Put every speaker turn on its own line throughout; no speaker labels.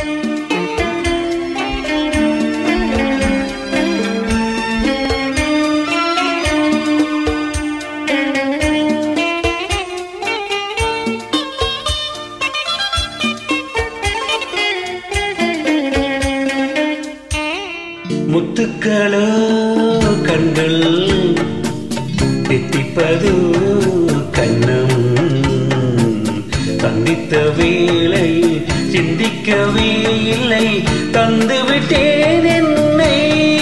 முத்துக்களோ கண்கள் தித்திப்பது கண்ணம் சந்தித்த வேளை சிந்திக்கவே இல்லை தந்து விட்டேன் என்னை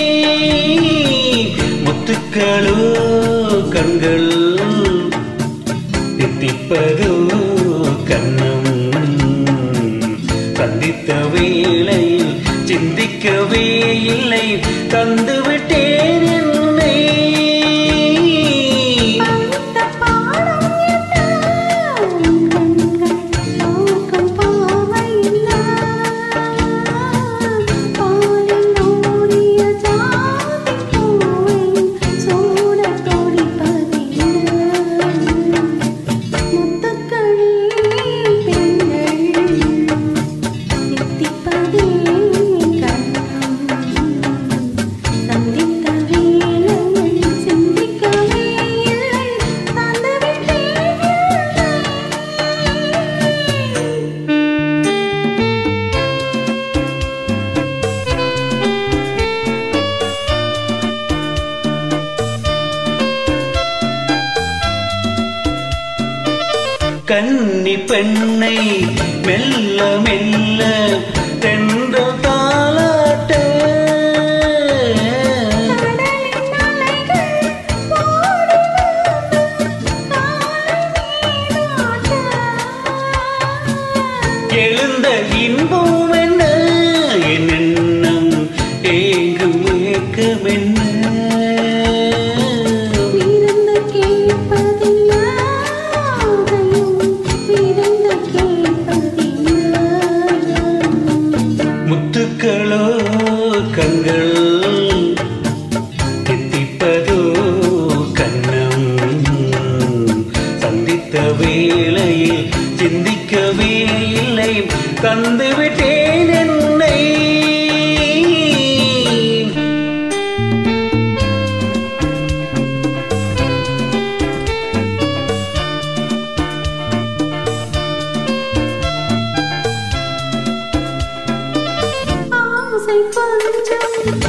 முத்துக்களோ கண்கள் தித்திப்பது கண்ணம் சந்தித்த வேளை சிந்திக்கவே இல்லை தந்து விட்டேன் என்னை
அந்த பாடம் என்ன கண்கள் நோக்கம் பாவையில்லை பாலில் ஓடிய ஜாதி பூவை சூடத் துடிப்பதில்லை முத்துக்களில் பெண்கள் தித்திப்பதே கண்ணம் சந்தித்த வேளையில் சிந்திக்கவே இல்லை தந்துவிட்டேன்
கன்னி பெண்ணை மெல்ல மெல்ல தென்ற தாளாட்ட
கடலின் அலைகள் ஓடி வந்து காலை நீராட்ட
எழுந்த இன்பம் என்ன என் எண்ணம் ஏங்கும் ஏக்கம் என்ன
விருந்து கேட்பதில்லை விருந்து கேட்பதில்லை
முத்துக்களோ கண்கள் தித்திப்பதோ கண்ணம் சந்தித்த வேளையில் சிந்திக்கவே இல்லை தந்து விட்டேன் என்னை
ஆசை கொஞ்சம்